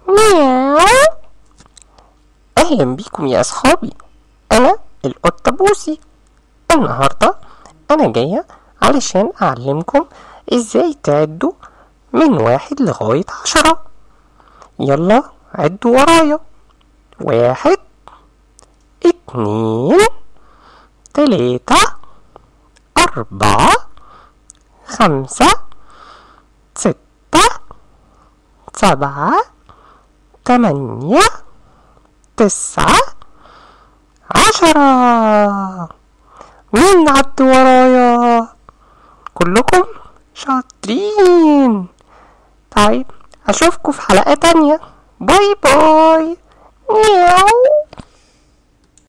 مياو أهلا بيكم يا أصحابي أنا القطة بوسي النهاردة أنا جاية علشان أعلمكم إزاي تعدوا من واحد لغاية عشرة يلا عدوا ورايا واحد اتنين تلاتة أربعة خمسة ستة سبعة تمانية تسعة عشرة مين عد ورايا كلكم شاطرين طيب أشوفكم في حلقة تانية باي باي مياو